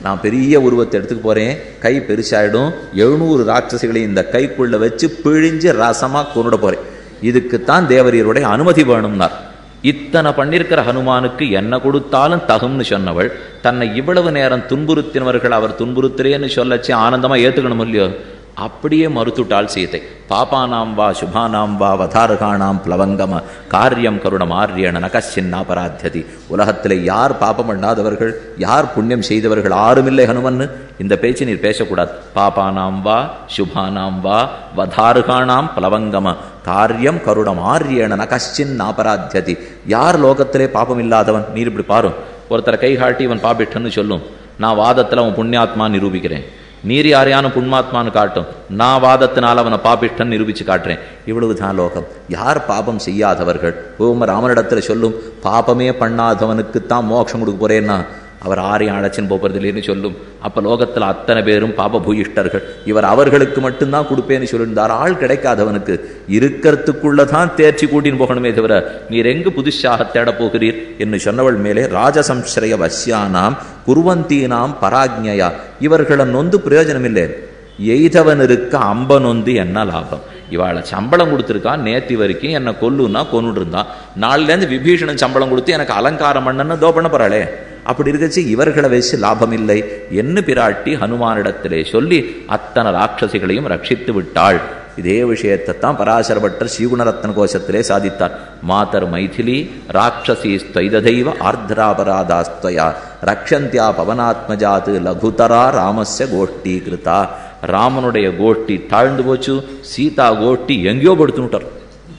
நான் பெரிய உருவத்தை எடுத்துக்க போறேன் கை பெருசாயிடும் எழுநூறு ராட்சசிகளை இந்த கைக்குள்ள வச்சு பிழிஞ்சு ரசமா கொண்டுட போறேன் இதுக்குத்தான் தேவரீருடைய அனுமதி வேணும்னார் இத்தனை பண்ணிருக்கிற ஹனுமானுக்கு என்ன கொடுத்தாலும் தகும்னு சொன்னவள் தன்னை இவ்வளவு நேரம் துன்புறுத்தினவர்கள் அவர் துன்புறுத்துறேன்னு சொல்லச்சு ஆனந்தமா ஏத்துக்கணும் இல்லையோ அப்படியே மறுத்துட்டாள் சீதை பாபானாம் வா சுபானாம் வா வதாரகானாம் பிளவங்கம காரியம் கருணம் ஆரியன நகசின்னா பராத்தியதி உலகத்தில் யார் பாபம் பண்ணாதவர்கள் யார் புண்ணியம் செய்தவர்கள் யாருமில்லை ஹனுமன் இந்த பேச்சு நீர் பேசக்கூடாது பாபானாம் வா சுபானாம் வா வதாருகானாம் பிளவங்கம காரியம் கருணம் ஆரியன நகசின் அபராத்தியதி யார் லோகத்திலே பாபம் இல்லாதவன் நீர் இப்படி பாரு ஒருத்தரை கை காட்டி இவன் பாபிட்டன்னு சொல்லும் நான் வாதத்தில் அவன் புண்ணியாத்மா நிரூபிக்கிறேன் நீர் யாரையான புண்மாத்மான்னு காட்டும் நான் வாதத்தினால் அவனை பாபிஷ்டன் நிரூபிச்சு காட்டுறேன் இவ்வளவுதான் லோகம் யார் பாபம் செய்யாதவர்கள் ஓம ராமனிடத்துல சொல்லும் பாபமே பண்ணாதவனுக்குத்தான் மோட்சம் கொடுக்க போறேன்னா அவர் ஆரையும் அழைச்சின்னு போகிறது இல்லைன்னு சொல்லும் அப்ப லோகத்துல அத்தனை பேரும் பாப பூயிஷ்டர்கள் இவர் அவர்களுக்கு மட்டும்தான் கொடுப்பேன்னு சொல்லியிருந்தார் ஆள் கிடைக்காதவனுக்கு இருக்கிறதுக்குள்ளதான் தேர்ச்சி கூட்டின்னு போகணுமே தவிர நீர் எங்கு புதுசாக தேட போகிறீர் என்று சொன்னவள் மேலே ராஜசம்ஸ்ரய வசியானாம் குருவந்தீனாம் பராஜ்ஞயா இவர்களை நொந்து பிரயோஜனம் இல்லை எய்தவன் இருக்க அம்ப நொந்து என்ன லாபம் இவாளை சம்பளம் கொடுத்துருக்கான் நேத்தி வரைக்கும் என்னை கொல்லுன்னா கொண்டுட்டு இருந்தான் நாளிலேருந்து விபீஷணன் சம்பளம் கொடுத்து எனக்கு அலங்காரம் பண்ணன்னு தோ பண்ண போறாளே அப்படி இருக்கச்சு இவர்களை வச்சு லாபம் இல்லை என்ன பிராட்டி ஹனுமானிடத்திலே சொல்லி அத்தனை ராட்சசிகளையும் ரட்சித்து விட்டாள் இதே விஷயத்தை தான் பராசரபட்டர் ஸ்ரீகுணரத்ன கோஷத்திலே சாதித்தார் மாதர் மைதிலி ராட்சசி ஸ்தைததைவ ஆர்திராபராதாஸ்தயா ரக்ஷந்தியா பவனாத்மஜாது லகுதரா ராமஸ்ய கோஷ்டி கிருதா ராமனுடைய கோஷ்டி தாழ்ந்து போச்சு சீதா கோஷ்டி எங்கேயோ படுத்துனுட்டார்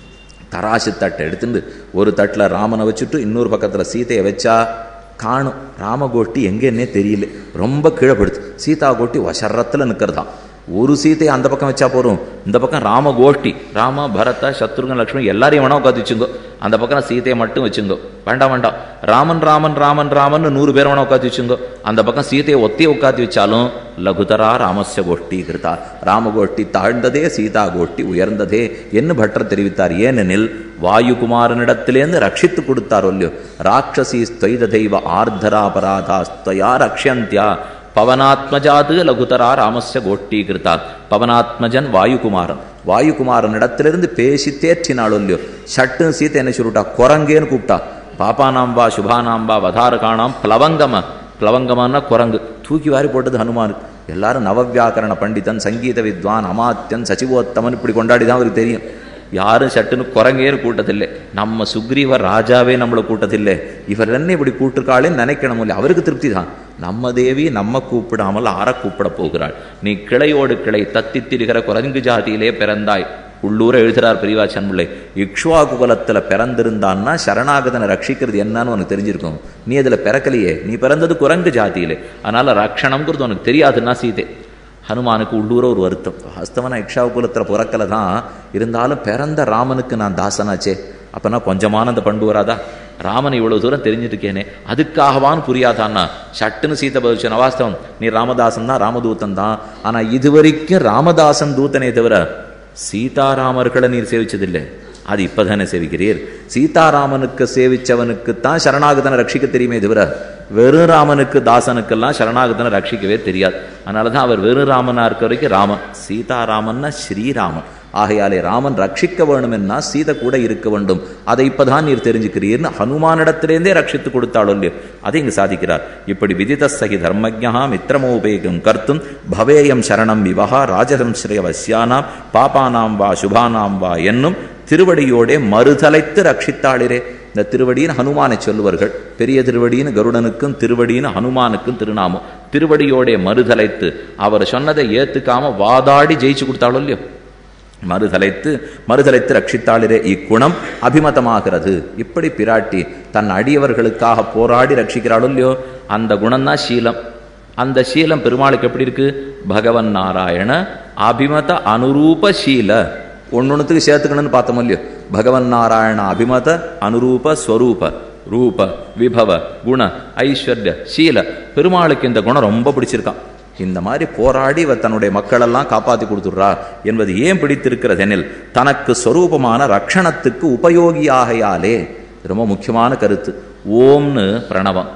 தராசு தட்டை எடுத்துட்டு ஒரு தட்டில் ராமனை வச்சுட்டு இன்னொரு பக்கத்தில் சீதையை வச்சா காணும் ராமகோஷ்டி எங்கன்னே தெரியல ரொம்ப கீழே படுத்து சீதா கோஷ்டி வசரத்தில் நிற்கிறதாம் ஒரு சீதையை அந்த பக்கம் வச்சா போறோம் இந்த பக்கம் ராம கோஷ்டி ராம பரத சத்ருகன் லக்ஷ்மி எல்லாரையும் வேணா உட்காந்து வச்சுங்கோ அந்த பக்கம் சீதையை மட்டும் வச்சுங்கோ வேண்டாம் வேண்டாம் ராமன் ராமன் ராமன் ராமன் நூறு பேர் வேணா உட்காந்து வச்சுங்கோ அந்த பக்கம் சீதையை ஒத்தியை உட்காந்து வச்சாலும் லகுதரா ராமஸ்ய கோஷ்டி கிருதா ராம கோஷ்டி தாழ்ந்ததே சீதா கோஷ்டி உயர்ந்ததே என்று பட்டர் தெரிவித்தார் ஏனெனில் வாயுகுமாரனிடத்திலேருந்து ரட்சித்து கொடுத்தார் இல்லையோ ராட்சசி ஸ்தைத தெய்வ ஆர்தராபராதா ஸ்தயா ரக்ஷந்தியா பவனாத்மஜாது லகுதரா ராமஸ்ய கோஷ்டி கிருதா பவனாத்மஜன் வாயுகுமாரன் வாயுகுமாரனிடத்திலிருந்து பேசி தேற்றினாள் இல்லையோ சட்டு சீத்தை என்ன சொல்லிட்டா குரங்கேன்னு கூப்பிட்டா பாப்பானாம் வா சுபானாம் வா வதாரகானாம் பிளவங்கம பிளவங்கமான குரங்கு தூக்கி வாரி போட்டது ஹனுமானுக்கு எல்லாரும் நவவியாக்கரண பண்டிதன் சங்கீத வித்வான் அமாத்தியன் சச்சிவோத்தமன் இப்படி கொண்டாடி தான் அவருக்கு தெரியும் யாரும் சட்டுன்னு குரங்கேன்னு கூட்டதில்லை நம்ம சுக்ரீவர் ராஜாவே நம்மளை கூட்டதில்லை இவர் என்ன இப்படி கூட்டிருக்காளேன்னு நினைக்கணும் இல்லை அவருக்கு திருப்தி தான் நம்ம தேவி நம்ம கூப்பிடாமல் அற கூப்பிட போகிறாள் நீ கிளையோடு கிளை தத்தி திரிகிற குரங்கு ஜாதியிலே பிறந்தாய் உள்ளூர எழுதுறார் பெரியவா சன்முல்லை இக்ஷ்வாகு குலத்துல பிறந்திருந்தான்னா சரணாகதனை ரட்சிக்கிறது என்னன்னு உனக்கு தெரிஞ்சிருக்கும் நீ அதுல பிறக்கலையே நீ பிறந்தது குரங்கு ஜாதியிலே அதனால ரக்ஷணம்ங்கிறது உனக்கு தெரியாதுன்னா சீதை ஹனுமானுக்கு உள்ளூர ஒரு வருத்தம் வாஸ்தவனா இக்ஷாவு குலத்தில் பிறக்கல தான் இருந்தாலும் பிறந்த ராமனுக்கு நான் தாசனாச்சே அப்பனா கொஞ்சமான அந்த பண்பு வராதா ராமன் இவ்வளவு தூரம் தெரிஞ்சிருக்கேனே அதுக்காகவான்னு புரியாதான்னா சட்டுன்னு சீத்தை பதிச்சு வாஸ்தவம் நீ ராமதாசன் தான் ராமதூத்தன் தான் ஆனா இது வரைக்கும் ராமதாசன் தூத்தனே தவிர சீதாராமர்களை நீர் சேவிச்சதில்லை அது இப்பதானே சேவிக்கிறீர் சீதாராமனுக்கு சேவிச்சவனுக்கு தான் சரணாகதனை ரட்சிக்க தெரியுமே தவிர வெறும் ராமனுக்கு தாசனுக்கெல்லாம் சரணாகதனை ரட்சிக்கவே தெரியாது அதனால தான் அவர் வெறும் ராமனா இருக்க வரைக்கும் ராமன் சீதாராமன்னா ஸ்ரீராமன் ஆகையாலே ராமன் ரட்சிக்க வேணும்னா சீதை கூட இருக்க வேண்டும் அதை இப்பதான் நீர் தெரிஞ்சுக்கிறீர்னு ஹனுமானிடத்திலேருந்தே ரட்சித்து கொடுத்தாளோ இல்லையோ அதை இங்கு சாதிக்கிறார் இப்படி விதித சகி தர்மஜா மித்திரமோபேகம் கர்த்தும் பவேயம் சரணம் விவகா ராஜசம்ஸ்ரய வசியானாம் பாபானாம் வா சுபானாம் வா என்னும் திருவடியோடே மறுதலைத்து ரட்சித்தாளிரே இந்த திருவடின்னு ஹனுமானை சொல்லுவார்கள் பெரிய திருவடின்னு கருடனுக்கும் திருவடின்னு ஹனுமானுக்கும் திருநாமம் திருவடியோடே மறுதலைத்து அவர் சொன்னதை ஏத்துக்காம வாதாடி ஜெயிச்சு கொடுத்தாலும் இல்லையோ மறுதலைத்து மறுதலைத்து ரட்சித்தாளிரே இக்குணம் அபிமதமாகிறது இப்படி பிராட்டி தன் அடியவர்களுக்காக போராடி ரட்சிக்கிறாளோ இல்லையோ அந்த குணம்தான் சீலம் அந்த சீலம் பெருமாளுக்கு எப்படி இருக்கு பகவன் நாராயண அபிமத அனுரூப சீல ஒன்னொன்னுத்துக்கு சேர்த்துக்கணும்னு பார்த்தோம் இல்லையோ பகவன் நாராயண அபிமத அனுரூப ஸ்வரூப ரூப விபவ குண ஐஸ்வர்ய சீல பெருமாளுக்கு இந்த குணம் ரொம்ப பிடிச்சிருக்கான் இந்த மாதிரி போராடி இவர் தன்னுடைய மக்களெல்லாம் காப்பாற்றி கொடுத்துட்றா என்பது ஏன் பிடித்திருக்கிறது எனில் தனக்கு ஸ்வரூபமான ரக்ஷணத்துக்கு உபயோகியாகையாலே ரொம்ப முக்கியமான கருத்து ஓம்னு பிரணவம்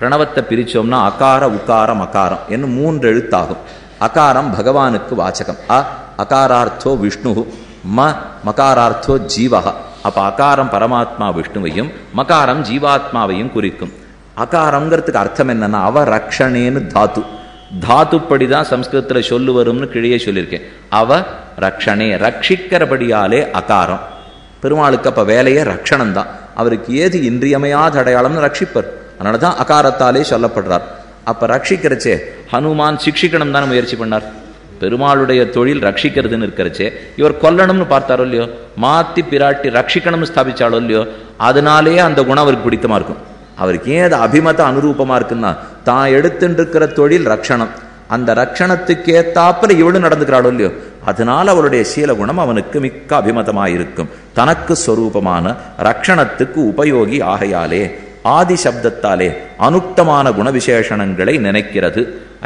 பிரணவத்தை பிரிச்சோம்னா அகார உகாரம் அகாரம் என்னும் மூன்று எழுத்தாகும் அகாரம் பகவானுக்கு வாச்சகம் அ அகாரார்த்தோ விஷ்ணு ம மகாரார்த்தோ ஜீவக அப்ப அகாரம் பரமாத்மா விஷ்ணுவையும் மகாரம் ஜீவாத்மாவையும் குறிக்கும் அகாரங்கிறதுக்கு அர்த்தம் என்னன்னா அவ ரக்ஷணேன்னு தாத்து தாத்துப்படி தான் சம்ஸ்கிருதத்தில் சொல்லு வரும்னு கிழியே சொல்லியிருக்கேன் அவ ரக்ஷணே ரட்சிக்கிறபடியாலே அகாரம் பெருமாளுக்கு அப்ப வேலையே ரக்ஷணம் தான் அவருக்கு ஏது இன்றியமையாத அடையாளம்னு ரட்சிப்பர் அதனால தான் அகாரத்தாலே சொல்லப்படுறார் அப்ப ரட்சிக்கிறச்சே ஹனுமான் சிக்ஷிக்கணும் தானே முயற்சி பண்ணார் பெருமாளுடைய தொழில் ரட்சிக்கிறதுன்னு இருக்கிறச்சே இவர் கொல்லணும்னு பார்த்தாரோ இல்லையோ மாத்தி பிராட்டி ரட்சிக்கணும்னு ஸ்தாபிச்சாலோ இல்லையோ அதனாலேயே அந்த குணம் அவருக்கு பிடித்தமா இருக்கும் அவருக்கு ஏன் அது அபிமத அனுரூபமா இருக்குன்னா தான் எடுத்துட்டு இருக்கிற தொழில் ரக்ஷணம் அந்த ரக்ஷணத்துக்கேத்தாப்புல இவளும் நடந்துக்கிறாளோ இல்லையோ அதனால அவளுடைய சீல குணம் அவனுக்கு மிக்க அபிமதமாயிருக்கும் தனக்கு ஸ்வரூபமான ரக்ஷணத்துக்கு உபயோகி ஆகையாலே ஆதி சப்தத்தாலே அனுக்தமான குணவிசேஷணங்களை நினைக்கிறது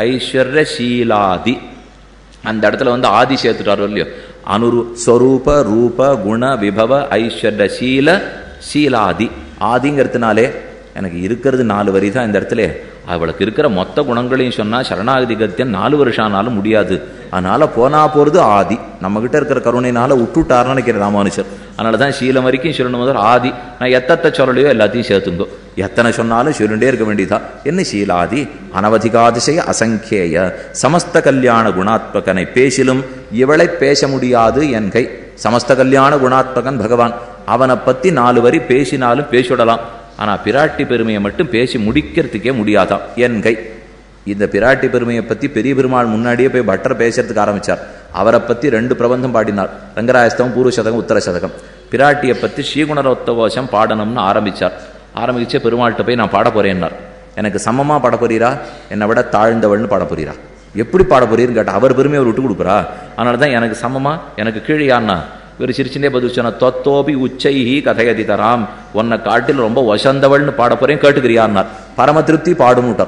ஐஸ்வர்யசீலாதி அந்த இடத்துல வந்து ஆதி சேர்த்துட்டாரோ இல்லையோ அனுரு ஸ்வரூப ரூப குண விபவ ஐஸ்வர்ய சீல சீலாதி ஆதிங்கிறதுனாலே எனக்கு இருக்கிறது நாலு வரி தான் இந்த இடத்துல அவளுக்கு இருக்கிற மொத்த குணங்களையும் சொன்னால் சரணாகதி கத்தியம் நாலு வருஷம் ஆனாலும் முடியாது அதனால போனா போகிறது ஆதி நம்ம கிட்ட இருக்கிற கருணையினால விட்டுட்டாருன்னு நினைக்கிறேன் ராமானுஷர் அதனால தான் சீலம் வரைக்கும் சொல்லணும் முதல் ஆதி நான் எத்தத்தை சொல்லலையோ எல்லாத்தையும் சேர்த்துங்கோ எத்தனை சொன்னாலும் சொல்லிட்டே இருக்க வேண்டியதா என்ன சீலாதி அனவதிகாதிசய அசங்கேய சமஸ்த கல்யாண குணாத்மகனை பேசிலும் இவளை பேச முடியாது என் கை சமஸ்த கல்யாண குணாத்மகன் பகவான் அவனை பத்தி நாலு வரி பேசினாலும் பேசிவிடலாம் ஆனா பிராட்டி பெருமையை மட்டும் பேசி முடிக்கிறதுக்கே முடியாதாம் என் கை இந்த பிராட்டி பெருமையை பத்தி பெரிய பெருமாள் முன்னாடியே போய் பட்டர் பேசுறதுக்கு ஆரம்பிச்சார் அவரை பத்தி ரெண்டு பிரபந்தம் பாடினார் ரங்கராயஸ்தவம் பூர்வ சதகம் உத்தர சதகம் பிராட்டியை பத்தி ஸ்ரீகுணரோத்தகோஷம் பாடணும்னு ஆரம்பிச்சார் ஆரம்பிச்சே பெருமாள்கிட்ட போய் நான் பாட போறேன்னார் எனக்கு சமமா பாட போறீரா என்னை விட தாழ்ந்தவள்னு பாட போறீரா எப்படி பாட போறீர்னு கேட்டா அவர் பெருமையை அவர் விட்டு கொடுக்குறா அதனால தான் எனக்கு சமமா எனக்கு கீழியான்னா இவர் சிரிச்சுட்டே பதில் சொன்ன தொத்தோபி உச்சைஹி கதையதி தராம் உன்னை காட்டில் ரொம்ப வசந்தவள்னு பாட போறேன் கேட்டுக்கிறியான்னார் பரம திருப்தி பாடுமுட்டார்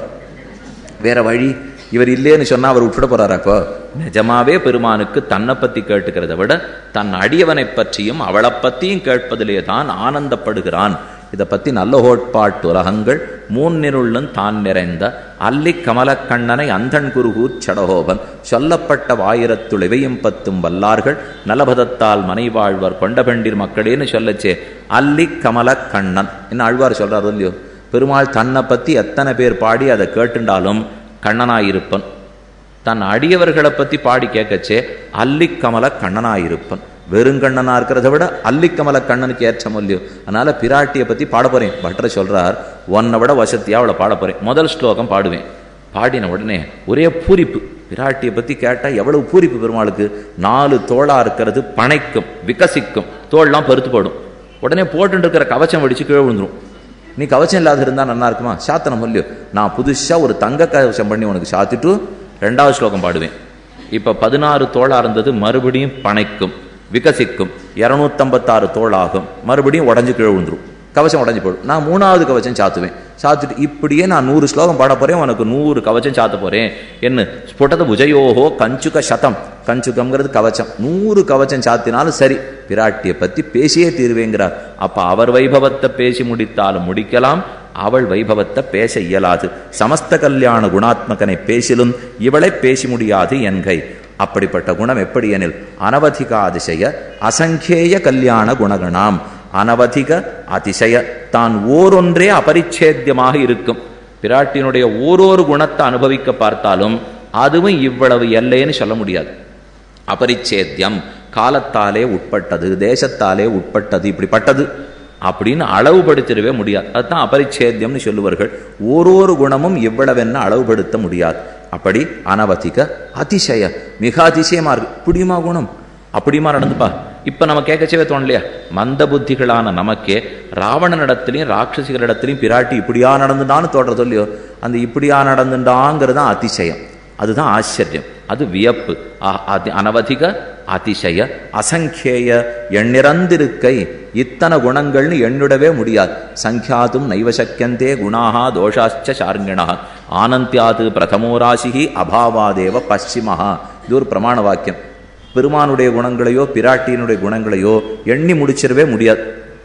வேற வழி இவர் இல்லேன்னு சொன்னா அவர் விட்டுட போறாரா இப்போ நிஜமாவே பெருமானுக்கு தன்னை பத்தி கேட்டுக்கிறத விட தன் அடியவனை பற்றியும் அவளை பத்தியும் கேட்பதிலே தான் ஆனந்தப்படுகிறான் இதை பத்தி நல்ல ஹோட்பாட்டு உலகங்கள் மூன்னிருளும் தான் நிறைந்த அல்லி கமலக்கண்ணனை அந்தன் குருகூர் சடகோபன் சொல்லப்பட்ட வாயிரத்துள் இவையும் பத்தும் வல்லார்கள் நலபதத்தால் மனைவாழ்வர் கொண்டபெண்டிர் மக்களேன்னு சொல்லச்சே அல்லி கமலக்கண்ணன் என்ன ஆழ்வார் சொல்றாரு இல்லையோ பெருமாள் தன்னை பத்தி எத்தனை பேர் பாடி அதை கேட்டுண்டாலும் கண்ணனாயிருப்பன் தன் அடியவர்களை பத்தி பாடி கேட்கச்சே அல்லிக்கமல கண்ணனாயிருப்பன் வெறுங்கண்ணனா இருக்கிறத விட அல்லிக்கமல கண்ணனுக்கு ஏற்ற மொழியோ அதனால பிராட்டியை பத்தி பாட போறேன் பட்டரை சொல்றார் உன்னை விட வசதியா அவளை பாட போறேன் முதல் ஸ்லோகம் பாடுவேன் பாடின உடனே ஒரே பூரிப்பு பிராட்டியை பத்தி கேட்டா எவ்வளவு பூரிப்பு பெருமாளுக்கு நாலு தோளா இருக்கிறது பனைக்கும் விகசிக்கும் தோல்லாம் பருத்து போடும் உடனே போட்டு இருக்கிற கவச்சம் வெடிச்சு கீழே விழுந்துரும் நீ கவச்சம் இல்லாத இருந்தா நல்லா இருக்குமா சாத்தனம் இல்லையோ நான் புதுசா ஒரு தங்க கவச்சம் பண்ணி உனக்கு சாத்திட்டு ரெண்டாவது ஸ்லோகம் பாடுவேன் இப்ப பதினாறு தோளா இருந்தது மறுபடியும் பனைக்கும் விகசிக்கும் இரநூத்தம்பத்தாறு தோள் ஆகும் மறுபடியும் உடஞ்சு கீழே விழுந்துரும் கவச்சம் உடஞ்சு போடும் நான் மூணாவது கவச்சம் சாத்துவேன் சாத்துட்டு இப்படியே நான் நூறு ஸ்லோகம் பாட போறேன் உனக்கு நூறு கவச்சம் சாத்த போறேன் என்ன ஸ்புடத புஜயோகோ கஞ்சுக சதம் கஞ்சுகம்ங்கிறது கவச்சம் நூறு கவச்சம் சாத்தினாலும் சரி பிராட்டியை பத்தி பேசியே தீர்வேங்கிறார் அப்ப அவர் வைபவத்தை பேசி முடித்தாலும் முடிக்கலாம் அவள் வைபவத்தை பேச இயலாது சமஸ்த கல்யாண குணாத்மகனை பேசிலும் இவளை பேசி முடியாது என்கை அப்படிப்பட்ட குணம் எப்படி எனில் அனவதிக அதிசய அசங்கேய கல்யாண குணகணாம் அனவதிக அதிசய தான் ஓரொன்றே அபரிச்சேத்தியமாக இருக்கும் பிராட்டினுடைய ஓரொரு குணத்தை அனுபவிக்க பார்த்தாலும் அதுவும் இவ்வளவு எல்லைன்னு சொல்ல முடியாது அபரிச்சேத்தியம் காலத்தாலே உட்பட்டது தேசத்தாலே உட்பட்டது இப்படிப்பட்டது அப்படின்னு அளவுபடுத்திடவே முடியாது அதுதான் அபரிச்சேத்தியம்னு சொல்லுவார்கள் ஓரொரு குணமும் இவ்வளவென்ன அளவுபடுத்த முடியாது அப்படி அனவதிக அதிசய மிக அதிசயமா இருக்கு இப்படியுமா குணம் அப்படியுமா நடந்துப்பா இப்ப நம்ம கேட்கச்சவே தோணலையா மந்த புத்திகளான நமக்கே ராவணனிடத்திலையும் ராட்சசிகளிடத்திலையும் பிராட்டி இப்படியா நடந்துட்டான்னு தோன்ற சொல்லியோ அந்த இப்படியா நடந்துட்டாங்கிறது தான் அதிசயம் அதுதான் ஆச்சரியம் அது வியப்பு அதி அனவதிக அதிசய அசங்கேய எண்ணிறந்திருக்கை இத்தனை குணங்கள்னு எண்ணிடவே முடியாது சங்கியாதும் நைவசக்கியந்தே குணாகா தோஷாச்ச சார்ங்கிணா ஆனந்தியாது பிரதமோ ராசிகி அபாவாதேவ பশ্চিமஹா இது ஒரு பிரமாண வாக்கியம் பெருமானுடைய குணங்களையோ பிராட்டியினுடைய குணங்களையோ எண்ணி முடிச்சிடவே முடியாது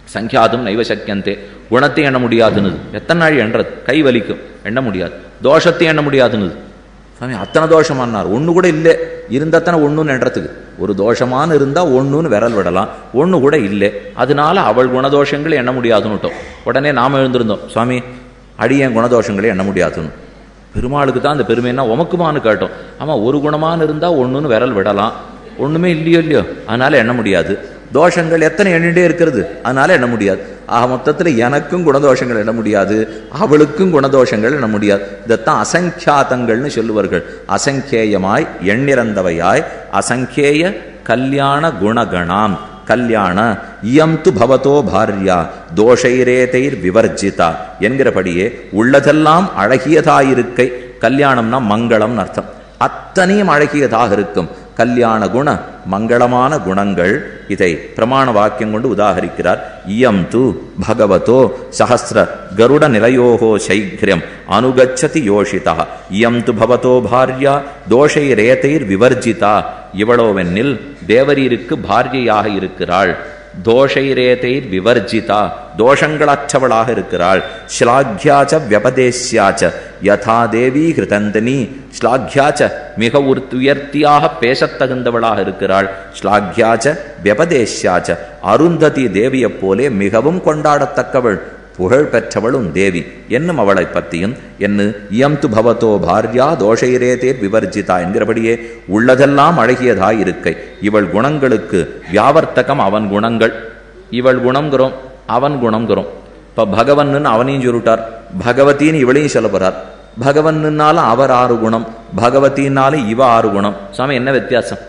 சங்கியாதும் நைவ சக்கியந்தே குணத்தை எண்ண முடியாதுன்னு எத்தனை நாள் எண்றது கை வலிக்கும் எண்ண முடியாது தோஷத்தை எண்ண முடியாதுன்னு சாமி அத்தனை தோஷமானார் ஒன்று கூட இல்லை இருந்தாத்தானே ஒன்றுன்னு எண்றதுக்கு ஒரு தோஷமான இருந்தால் ஒன்றுன்னு விரல் விடலாம் ஒன்று கூட இல்லை அதனால அவள் குணதோஷங்களை எண்ண முடியாதுன்னுட்டோம் உடனே நாம் எழுந்திருந்தோம் சுவாமி அடியேன் குணதோஷங்களை எண்ண முடியாதுன்னு பெருமாளுக்கு தான் அந்த பெருமைன்னா உமக்குமான்னு கேட்டோம் ஆமாம் ஒரு குணமான இருந்தால் ஒன்றுன்னு விரல் விடலாம் ஒன்றுமே இல்லையோ இல்லையோ அதனால எண்ண முடியாது தோஷங்கள் எத்தனை எண்ணிட்டே இருக்கிறது அதனால எண்ண முடியாது ஆக மொத்தத்தில் எனக்கும் குணதோஷங்கள் எண்ண முடியாது அவளுக்கும் குணதோஷங்கள் எண்ண முடியாது இதைத்தான் அசங்கியாதங்கள்னு சொல்லுவார்கள் அசங்கேயமாய் எண்ணிறந்தவையாய் அசங்கேய கல்யாண குணகணாம் கல்யாண இயம் து பவதோ பாரியா தோஷைரேதைர் விவர்ஜிதா என்கிறபடியே உள்ளதெல்லாம் அழகியதாயிருக்கை கல்யாணம்னா மங்களம்னு அர்த்தம் அத்தனையும் அழகியதாக இருக்கும் கல்யாண குண மங்களமான குணங்கள் இதை பிரமாண வாக்கியம் கொண்டு உதாகரிக்கிறார் இயம் து பகவதோ சஹசிர கருட நிலையோகோ சைக்கிரம் அனுகச்சதி யோஷிதா இயம் து பவதோ பாரியா தோஷைரேதைர் விவர்ஜிதா இவளோவென்னில் தேவரீருக்கு பாரியையாக இருக்கிறாள் தோஷைரேதைர் விவர்ஜிதா தோஷங்களற்றவளாக இருக்கிறாள் ஸ்லாக்யாச்ச வியபதேசியாச்ச யதா தேவி ஹிருதந்தனி ஸ்லாக்யாச்ச மிக உயர்த்தியாக பேசத்தகுந்தவளாக இருக்கிறாள் ஸ்லாக்யாச்ச வியபதேசியாச்ச அருந்ததி தேவியைப் போலே மிகவும் கொண்டாடத்தக்கவள் புகழ் பெற்றவளும் தேவி என்னும் அவளை பற்றியும் என்ன இயம் து பவதோ பாரியா தோஷைரேதேர் விவர்ஜிதா என்கிறபடியே உள்ளதெல்லாம் அழகியதாய் இருக்கை இவள் குணங்களுக்கு வியாவர்த்தகம் அவன் குணங்கள் இவள் குணங்கிறோம் அவன் குணங்கிறோம் இப்போ பகவன்னு அவனையும் சொல்லிட்டார் பகவத்தின்னு இவளையும் சொல்ல போறார் பகவன்னால அவர் ஆறு குணம் பகவத்தினால இவ ஆறு குணம் சாமி என்ன வித்தியாசம்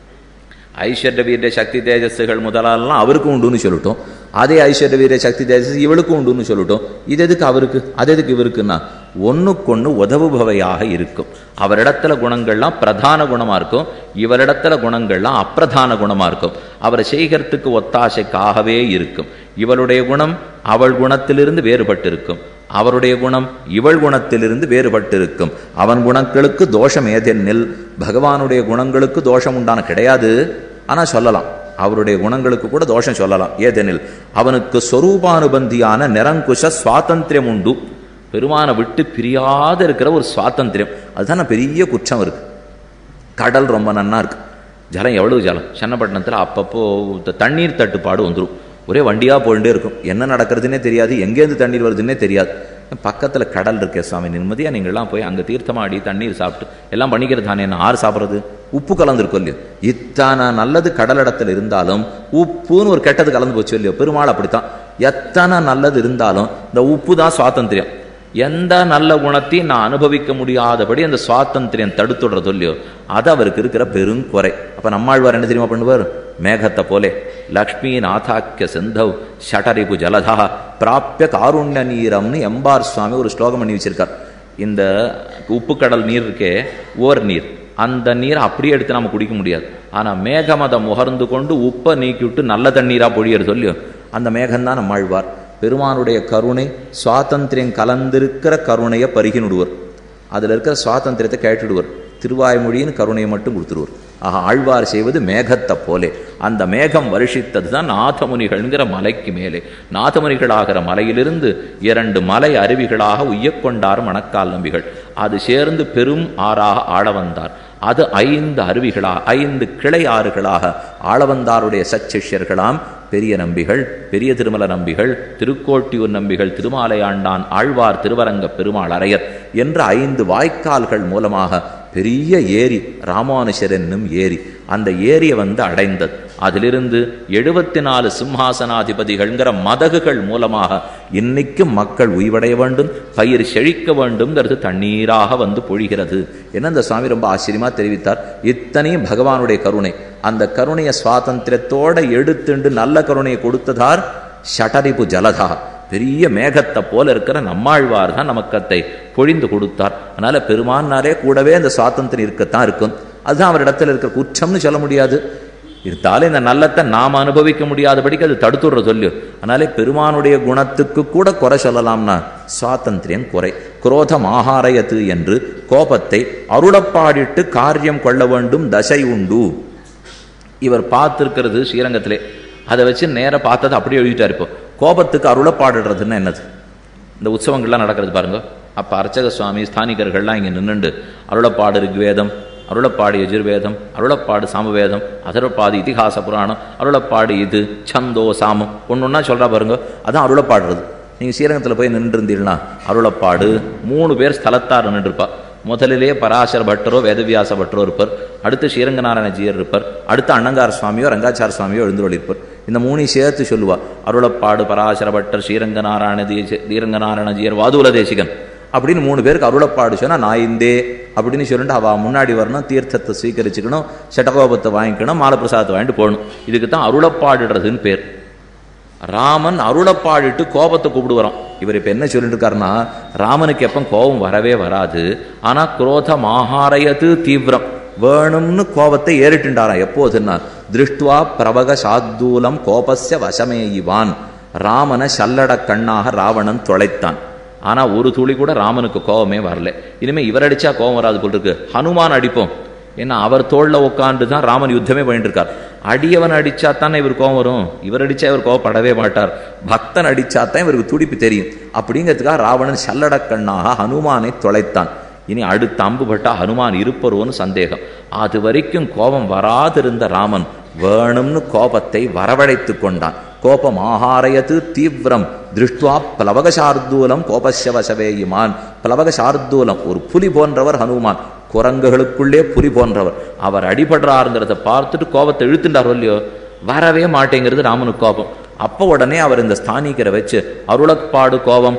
ஐஸ்வர்ய வீர சக்தி தேஜஸ்கள் முதலாலாம் அவருக்கும் உண்டுன்னு சொல்லிட்டோம் அதே ஐஸ்வர்ய வீர சக்தி தேஜஸ் இவளுக்கும் உண்டுன்னு சொல்லிட்டோம் இது எதுக்கு அவருக்கு அது எதுக்கு இவருக்குன்னா ஒன்றுக்கொன்று உதவுபவையாக இருக்கும் அவரிடத்துல குணங்கள்லாம் பிரதான குணமா இருக்கும் இவரிடத்துல குணங்கள்லாம் அப்பிரதான குணமா இருக்கும் அவரை செய்கிறதுக்கு ஒத்தாசைக்காகவே இருக்கும் இவளுடைய குணம் அவள் குணத்திலிருந்து வேறுபட்டிருக்கும் அவருடைய குணம் இவள் குணத்திலிருந்து வேறுபட்டிருக்கும் அவன் குணங்களுக்கு தோஷம் ஏதெனில் பகவானுடைய குணங்களுக்கு தோஷம் உண்டான கிடையாது ஆனால் சொல்லலாம் அவருடைய குணங்களுக்கு கூட தோஷம் சொல்லலாம் ஏதெனில் அவனுக்கு ஸ்வரூபானுபந்தியான நிரங்குஷ சுவாதந்திரம் உண்டு பெருமானை விட்டு பிரியாத இருக்கிற ஒரு சுவாதந்திரம் அதுதான் பெரிய குற்றம் இருக்கு கடல் ரொம்ப நன்னா இருக்கு ஜலம் எவ்வளவு ஜலம் சென்னப்பட்டினத்தில் அப்பப்போ தண்ணீர் தட்டுப்பாடு வந்துடும் ஒரே வண்டியாக போயிட்டே இருக்கும் என்ன நடக்கிறதுனே தெரியாது எங்கேருந்து தண்ணீர் வருதுன்னே தெரியாது பக்கத்தில் கடல் இருக்கே சுவாமி நிம்மதியாக நீங்கள்லாம் போய் அங்கே தீர்த்தமாடி தண்ணீர் சாப்பிட்டு எல்லாம் பண்ணிக்கிறது தானே என்ன ஆறு சாப்பிட்றது உப்பு கலந்துருக்கும் இல்லையோ இத்தனை நல்லது கடலிடத்தில் இருந்தாலும் உப்புன்னு ஒரு கெட்டது கலந்து போச்சு இல்லையோ பெருமாள் அப்படித்தான் எத்தனை நல்லது இருந்தாலும் இந்த உப்பு தான் சுவாதந்திரம் எந்த நல்ல குணத்தையும் நான் அனுபவிக்க முடியாதபடி அந்த சுவாதந்திரியம் தடுத்துடுறது இல்லையோ அது அவருக்கு இருக்கிற பெருங்குறை அப்போ நம்மாழ்வார் என்ன தெரியுமா பண்ணுவார் மேகத்தை போலே லக்ஷ்மி நாதாக்கிய சிந்தவ் ஷடரிபு ஜலதா பிராப்பிய காருண்ய நீரம்னு எம்பார் சுவாமி ஒரு ஸ்லோகம் பண்ணி வச்சிருக்கார் இந்த உப்பு கடல் நீர் இருக்கே ஓர் நீர் அந்த நீரை அப்படியே எடுத்து நம்ம குடிக்க முடியாது ஆனால் மேகமதை முகர்ந்து கொண்டு உப்பை நீக்கிவிட்டு நல்ல தண்ணீராக பொழியறது சொல்லியோ அந்த மேகம்தான் நம்மாழ்வார் பெருமானுடைய கருணை சுவாதந்திரியம் கலந்திருக்கிற கருணையை பருகினுடுவர் அதில் இருக்கிற சுவாதந்திரத்தை கேட்டுடுவர் திருவாய்மொழியின் கருணையை மட்டும் கொடுத்துருவர் ஆக ஆழ்வார் செய்வது மேகத்தை போலே அந்த மேகம் வருஷித்தது தான் நாதமுனிகள்ங்கிற மலைக்கு மேலே நாதமுனிகளாகிற மலையிலிருந்து இரண்டு மலை அருவிகளாக உய்யக்கொண்டார் மணக்கால் நம்பிகள் அது சேர்ந்து பெரும் ஆறாக ஆள வந்தார் அது ஐந்து அருவிகளாக ஐந்து கிளை ஆறுகளாக ஆளவந்தாருடைய சச்சிஷ்யர்களாம் பெரிய நம்பிகள் பெரிய திருமல நம்பிகள் திருக்கோட்டியூர் நம்பிகள் திருமாலையாண்டான் ஆழ்வார் திருவரங்க பெருமாள் அரையர் என்ற ஐந்து வாய்க்கால்கள் மூலமாக பெரிய ஏரி ராமானுஷர் என்னும் ஏரி அந்த ஏரியை வந்து அடைந்தது அதிலிருந்து எழுபத்தி நாலு சிம்ஹாசனாதிபதிகள்ங்கிற மதகுகள் மூலமாக இன்னைக்கும் மக்கள் உய்வடைய வேண்டும் பயிர் செழிக்க வேண்டும்ங்கிறது தண்ணீராக வந்து பொழிகிறது என்ன அந்த சுவாமி ரொம்ப ஆச்சரியமா தெரிவித்தார் இத்தனையும் பகவானுடைய கருணை அந்த கருணையை சுவாதந்திரத்தோட எடுத்துண்டு நல்ல கருணையை கொடுத்ததார் ஷடரிபு ஜலதா பெரிய மேகத்தை போல இருக்கிற நம்மாழ்வார் தான் நமக்கத்தை பொழிந்து கொடுத்தார் அதனால பெருமானாரே கூடவே அந்த சுவாதந்திரம் இருக்கத்தான் இருக்கும் அதுதான் அவரிடத்துல இருக்கிற குற்றம்னு சொல்ல முடியாது இருந்தாலும் இந்த நல்லத்தை நாம் அனுபவிக்க முடியாதபடிக்கு அது தடுத்துடுற சொல்லு அதனாலே பெருமானுடைய குணத்துக்கு கூட குறை சொல்லலாம்னா சுவாதந்திரியம் குறை குரோதம் ஆகாரயத்து என்று கோபத்தை அருளப்பாடிட்டு காரியம் கொள்ள வேண்டும் தசை உண்டு இவர் பார்த்துருக்கிறது ஸ்ரீரங்கத்திலே அதை வச்சு நேராக பார்த்ததை அப்படியே எழுதிட்டார் இப்போ கோபத்துக்கு அருளப்பாடுறதுன்னா என்னது இந்த உற்சவங்கள்லாம் நடக்கிறது பாருங்க அப்போ அர்ச்சக சுவாமி ஸ்தானிகர்கள்லாம் இங்கே நின்றுண்டு அருளப்பாடு ரிக்வேதம் அருளப்பாடு எஜுர்வேதம் அருளப்பாடு சாமவேதம் அதர்பாடு இதிகாச புராணம் அருளப்பாடு இது சந்தோ சாமம் ஒன்று ஒன்றா சொல்கிறா பாருங்க அதான் அருளப்பாடுறது நீங்கள் ஸ்ரீரங்கத்தில் போய் நின்றுருந்தீங்கன்னா அருளப்பாடு மூணு பேர் ஸ்தலத்தார் நின்றுருப்பா முதலிலே பராசர பட்டரோ வேதவியாச பட்டரோ இருப்பார் அடுத்து ஸ்ரீரங்கநாராயண ஜீயர் இருப்பார் அடுத்து அண்ணங்கார சுவாமியோ ரங்காச்சார சுவாமியோ எழுந்துருப்பார் இந்த மூணையும் சேர்த்து சொல்லுவா அருளப்பாடு பராசர பட்டர் ஸ்ரீரங்கநாராயண தேச ஸ்ரீரங்கநாராயண ஜீயர் வாதுல தேசிகன் அப்படின்னு மூணு பேருக்கு அருளப்பாடு சொன்னா நான் இந்தே அப்படின்னு சொல்லிட்டு அவ முன்னாடி வரணும் தீர்த்தத்தை ஸ்வீகரிச்சுக்கணும் சட்டகோபத்தை வாங்கிக்கணும் மாலை பிரசாதத்தை வாங்கிட்டு போகணும் இதுக்கு தான் அருளப்பாடுறதுன்னு பேர் ராமன் அருளப்பாடிட்டு கோபத்தை கூப்பிடுவாராம் இவர் இப்ப என்ன சொல்லிட்டு இருக்காருன்னா ராமனுக்கு எப்போ கோபம் வரவே வராது ஆனா குரோத மாகாரயது தீவிரம் வேணும்னு கோபத்தை ஏறிட்டுண்டாராம் எப்போதுன்னா திருஷ்டுவா பிரபக சாத்தூலம் கோபஸ்ய வசமே இவான் ராமனை சல்லட கண்ணாக ராவணன் தொலைத்தான் ஆனா ஒரு துளி கூட ராமனுக்கு கோபமே வரல இனிமே இவர் அடிச்சா கோபம் வராது போல் இருக்கு ஹனுமான் அடிப்போம் ஏன்னா அவர் தோல்ல உட்காந்து தான் ராமன் யுத்தமே பண்ணிட்டு இருக்கார் அடியவன் அடிச்சா தானே இவர் கோவம் வரும் இவர் அடிச்சா இவர் கோவப்படவே மாட்டார் பக்தன் அடிச்சா தான் இவருக்கு துடிப்பு தெரியும் அப்படிங்கிறதுக்காக ராவணன் சல்லடக்கண்ணாக ஹனுமானை தொலைத்தான் இனி அடுத்த அம்பு பட்டா ஹனுமான் இருப்பரோன்னு சந்தேகம் அது வரைக்கும் கோபம் வராதிருந்த ராமன் வேணும்னு கோபத்தை வரவழைத்து கொண்டான் கோபம் ஆகாரயத்து தீவிரம் திருஷ்டுவா பிளவக சார்தூலம் கோபஸ்ய வசவே இமான் பிளவக சார்தூலம் ஒரு புலி போன்றவர் ஹனுமான் குரங்குகளுக்குள்ளே புலி போன்றவர் அவர் அடிபடுறாருங்கிறத பார்த்துட்டு கோபத்தை இழுத்துட்டாரோ இல்லையோ வரவே மாட்டேங்கிறது ராமனுக்கு கோபம் அப்போ உடனே அவர் இந்த ஸ்தானிக்கரை வச்சு அருளப்பாடு கோபம்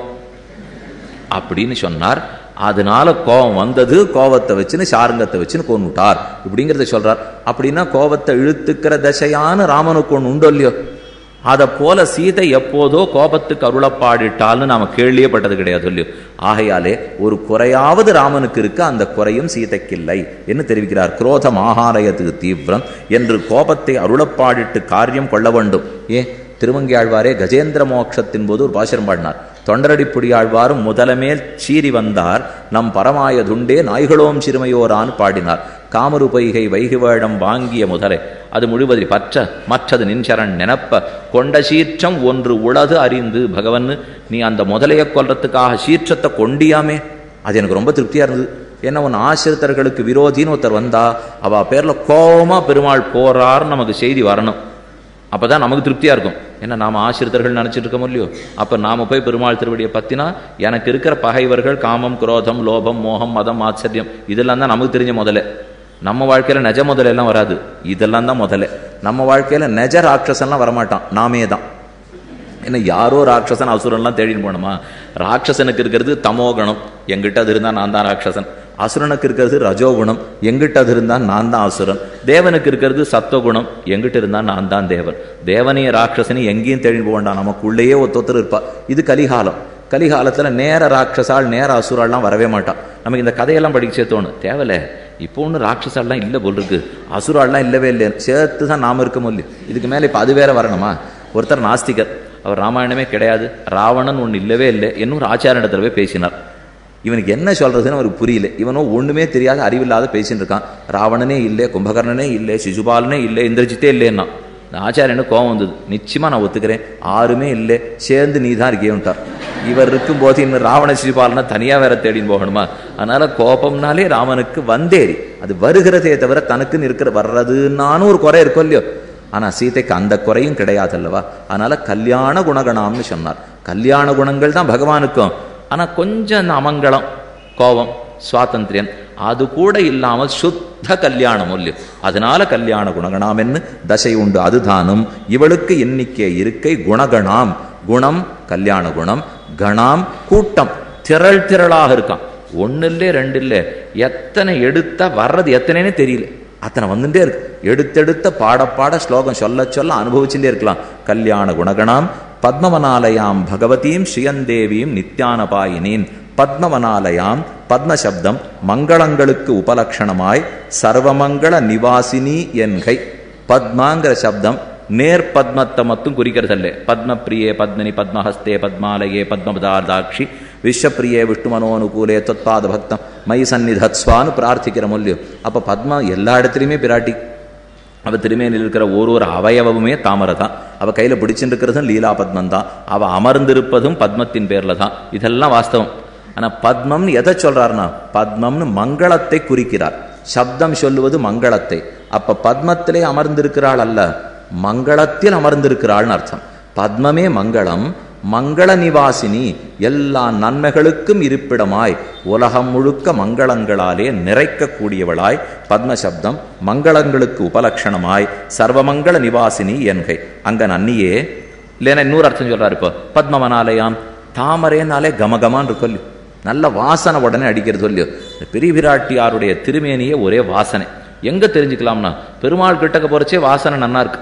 அப்படின்னு சொன்னார் அதனால கோபம் வந்தது கோபத்தை வச்சுன்னு சாருங்கத்தை வச்சுன்னு கொண்டுட்டார் இப்படிங்கிறத சொல்றார் அப்படின்னா கோபத்தை இழுத்துக்கிற தசையான ராமனுக்கு ஒன்று உண்டோ இல்லையோ அதை போல சீதை எப்போதோ கோபத்துக்கு அருளப்பாடிட்டால்னு நாம கேள்வியே பட்டது கிடையாது இல்லையோ ஆகையாலே ஒரு குறையாவது ராமனுக்கு இருக்கு அந்த குறையும் சீதைக்கில்லை என்று தெரிவிக்கிறார் குரோதம் ஆகாரயத்துக்கு தீவிரம் என்று கோபத்தை அருளப்பாடிட்டு காரியம் கொள்ள வேண்டும் ஏன் திருவங்கியாழ்வாரே கஜேந்திர மோட்சத்தின் போது ஒரு பாசுரம் பாடினார் தொண்டரடிப்புடி ஆழ்வாரும் முதலமேல் சீறி வந்தார் நம் பரமாய துண்டே நாய்களோம் சிறுமையோரான் பாடினார் காமரு பொய்கை வைகுவேடம் வாங்கிய முதலை அது முழுவதி பற்ற மற்றது நின்சரண் நெனப்ப கொண்ட சீற்றம் ஒன்று உளது அறிந்து பகவன் நீ அந்த முதலைய கொல்றதுக்காக சீற்றத்தை கொண்டியாமே அது எனக்கு ரொம்ப திருப்தியா இருந்தது ஏன்னா உன் ஆசிரித்தர்களுக்கு விரோதின்னு ஒருத்தர் வந்தா அவ பேர்ல கோபமா பெருமாள் போறாருன்னு நமக்கு செய்தி வரணும் அப்பதான் நமக்கு திருப்தியா இருக்கும் ஏன்னா நாம ஆசிரித்தர்கள் நினைச்சிட்டு இருக்கோம் இல்லையோ அப்ப நாம போய் பெருமாள் திருவடியை பத்தினா எனக்கு இருக்கிற பகைவர்கள் காமம் குரோதம் லோபம் மோகம் மதம் ஆச்சரியம் இதெல்லாம் தான் நமக்கு தெரிஞ்ச முதல்ல நம்ம வாழ்க்கையில நெஜ முதல்ல எல்லாம் வராது இதெல்லாம் தான் முதல்ல நம்ம வாழ்க்கையில நெஜ ராட்சசன்லாம் வரமாட்டான் நாமே தான் ஏன்னா யாரோ ராட்சசன் அசுரன்லாம் தேடின்னு போனோமா ராட்சசனுக்கு இருக்கிறது தமோகணம் எங்கிட்ட அது இருந்தால் நான் தான் ராட்சசன் அசுரனுக்கு இருக்கிறது ரஜோகுணம் எங்கிட்ட அது இருந்தால் நான் தான் அசுரன் தேவனுக்கு இருக்கிறது சத்துவகுணம் எங்கிட்ட இருந்தால் நான் தான் தேவன் தேவனையும் ராட்சசனையும் எங்கேயும் தேடின்னு போக வேண்டாம் நமக்குள்ளேயே ஒருத்தொத்தர் இருப்பா இது கலிகாலம் கலிகாலத்தில் நேர ராட்சசால் நேர அசுரால்லாம் வரவே மாட்டான் நமக்கு இந்த கதையெல்லாம் படிக்க தோணும் தேவையில்ல இப்போ ஒன்றும் ராட்சசாலாம் இல்லை போல் இருக்கு அசுரால்லாம் இல்லவே இல்லை சேர்த்து தான் நாம் இருக்கமோ இல்லையோ இதுக்கு மேலே இப்போ அது வேற வரணுமா ஒருத்தர் நாஸ்திகர் அவர் ராமாயணமே கிடையாது ராவணன் ஒன்று இல்லவே இல்லை இன்னும் ஒரு ஆச்சாரியத்தில் போய் பேசினார் இவனுக்கு என்ன சொல்றதுன்னு அவருக்கு புரியல இவனோ ஒண்ணுமே தெரியாத அறிவில்லாத பேசிட்டு இருக்கான் ராவணனே இல்லை கும்பகர்ணனே இல்லை சிசுபாலனே இல்லை இந்திரஜித்தே இல்லைன்னா இந்த ஆச்சாரியனுக்கு கோவம் வந்தது நிச்சயமா நான் ஒத்துக்கிறேன் ஆறுமே இல்லை சேர்ந்து நீ தான் இருக்கேன்ட்டார் இவர் இருக்கும்போது இன்னும் ராவண சிசுபாலனை தனியா வேற தேடின்னு போகணுமா அதனால கோபம்னாலே ராமனுக்கு வந்தேறி அது வருகிறதே தவிர தனக்குன்னு இருக்கிற வர்றதுன்னானும் ஒரு குறை இருக்கும் இல்லையோ ஆனா சீதைக்கு அந்த குறையும் கிடையாது அல்லவா அதனால கல்யாண குணகணாம்னு சொன்னார் கல்யாண குணங்கள் தான் பகவானுக்கும் ஆனா கொஞ்சம் அந்த அமங்கலம் கோபம் சுவாதந்திரியன் அது கூட இல்லாமல் சுத்த கல்யாணம் இல்லையோ அதனால கல்யாண குணகணாம் என்று தசை உண்டு அதுதானும் இவளுக்கு எண்ணிக்கை இருக்கை குணகணாம் குணம் கல்யாண குணம் கணாம் கூட்டம் திரள் திரளாக இருக்கான் ஒன்னு இல்லை ரெண்டு இல்லை எத்தனை எடுத்தா வர்றது எத்தனைன்னு தெரியல அத்தனை வந்துட்டே இருக்கு எடுத்தெடுத்த பாட பாட ஸ்லோகம் சொல்ல சொல்ல அனுபவிச்சுட்டே இருக்கலாம் கல்யாண குணகணாம் பத்மவனாலயாம் பகவதீம் ஸ்ரீயந்தேவியும் நித்யானபாயினீம் பத்மவனாலயாம் பத்மசப்தம் மங்களங்களுக்கு உபலக்ஷணமாய் சர்வமங்கள நிவாசினி என்கை பத்மாங்கிற சப்தம் நேர் பத்மத்தை மட்டும் குறிக்கிறதல்ல பத்மப்பிரியே பத்மினி பத்மஹஸ்தே பத்மாலயே பத்மபதார்தாட்சி விஸ்வப்பிரியே விஷ்ணு மனோனுகூலே தொத்பாத பக்தம் மை சந்நிதத்ஸ்வான்னு பிரார்த்திக்கிற மூலியம் அப்போ பத்மா எல்லா இடத்துலையுமே பிராட்டி அவ திருமேனில் இருக்கிற ஒரு ஒரு அவயவமுமே தாமரை தான் அவ கையில பிடிச்சுட்டு இருக்கிறதும் லீலா பத்மம் தான் அவ அமர்ந்திருப்பதும் பத்மத்தின் பேர்ல தான் இதெல்லாம் வாஸ்தவம் ஆனா பத்மம்னு எதை சொல்றாருன்னா பத்மம்னு மங்களத்தை குறிக்கிறார் சப்தம் சொல்லுவது மங்களத்தை அப்ப பத்மத்திலே அமர்ந்திருக்கிறாள் அல்ல மங்களத்தில் அமர்ந்திருக்கிறாள்னு அர்த்தம் பத்மமே மங்களம் மங்கள நிவாசினி எல்லா நன்மைகளுக்கும் இருப்பிடமாய் உலகம் முழுக்க மங்களங்களாலே நிறைக்கக்கூடியவளாய் பத்மசப்தம் மங்களங்களுக்கு உபலட்சணமாய் சர்வமங்கள நிவாசினி என்கை அங்க நன்னியே இல்லைன்னா இன்னொரு அர்த்தம் சொல்றாரு இப்போ பத்மவனாலயாம் தாமரைனாலே கமகமான் இருக்கும் இல்லையோ நல்ல வாசனை உடனே அடிக்கிறது இல்லையோ இந்த பெரிய பிராட்டியாருடைய திருமேனியே ஒரே வாசனை எங்க தெரிஞ்சுக்கலாம்னா பெருமாள் கிட்டக்க போறச்சே வாசனை நன்னா இருக்கு